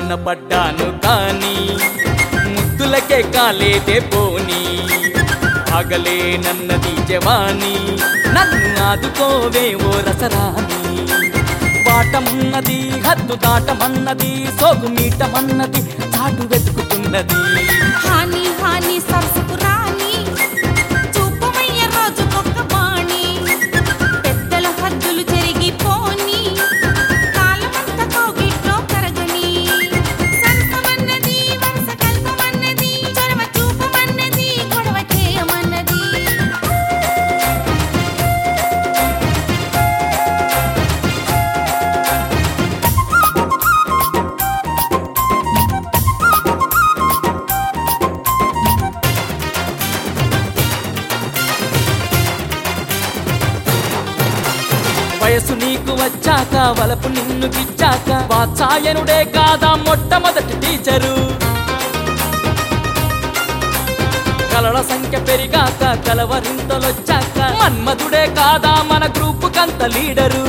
ప్రేమలోన పడ్డాను కానీ ముద్దులకే కాలేదే పోని ఆగలేనన్నది జవాని నన్ను ఆదుకోవే ఓ రసరాని వాటమన్నది హద్దు దాటమన్నది సోగు మీటమన్నది చాటు వెతుకుతున్నది హాని హాని సరసుకు రాని చూపమయ్య రోజుకొక్క బాణి పెద్దల హద్దులు చెరిగిపోని కాలమంత కోగిట్లో కరగని సరసమన్నది వరస కల్పమన్నది చొరవ చూపమన్నది గొడవ చేయమన్నది వయసు నీకు వచ్చాక వలపు నిన్ను గిచ్చాక వాత్సాయనుడే కాదా మొట్టమొదటి టీచరు కలల సంఖ్య పెరిగాక కలవరింతలొచ్చాక మన్మధుడే కాదా మన గ్రూప్ కంత లీడరు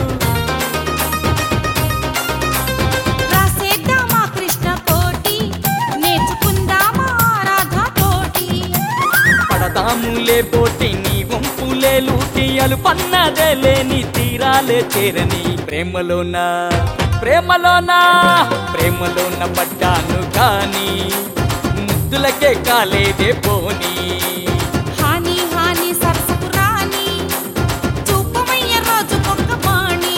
రాసేద్దామా కృష్ణ కోటి నేర్చుకుందామా రాధా తోటి పడదాములే పోటీ నీ గుంపులే లూటి అలు పన్నదే లేని తీరాలే చేరని ప్రేమలోనా ప్రేమలోనా ప్రేమలోన పడ్డాను కానీ ముద్దులకే కాలేదే పోనీ హాని హాని సరసుకు రాని చూపమయ్య రోజుకొక్క బాణి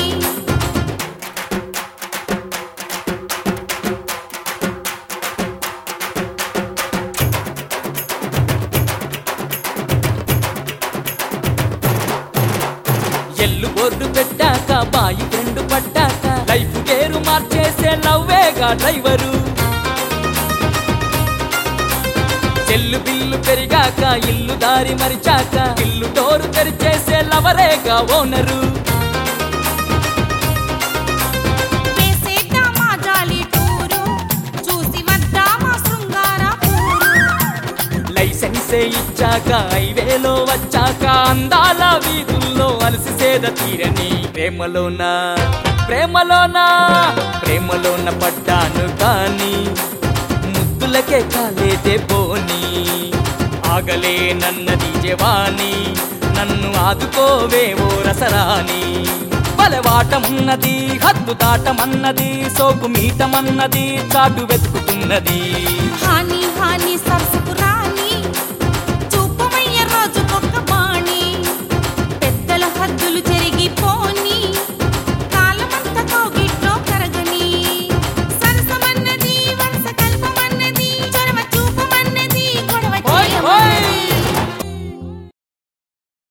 ఎల్లు బోర్డు పెట్టాక బాయి ఫ్రెండ్ పట్టాక లైఫ్ గేరు మార్చేసే లవ్వేగా డ్రైవరు చెల్లు బిల్లు పెరిగాక ఇల్లు దారి మరిచాక ఇల్లు డోరు తెరిచేసే లవరేగా ఓనరు వేసేద్దామా జాలి టూరు చూసి వద్దామా శృంగార పూరు లైసెన్సే ఇచ్చాక హైవేలో వచ్చాక అందాల వీధుల్లో అలసి సేద తీరని ప్రేమలోనా ప్రేమలోనా ప్రేమలోన పడ్డాను కానీ ముద్దులకే కాలేదే పోని ఆగలేనన్నది జవాని నన్ను ఆదుకోవే ఓ రసరాని బలవాటమున్నది హద్దు దాటమన్నది సోకు మీటమన్నది చాటు వెతుకుతున్నది హాని హాని సరసుకు రాని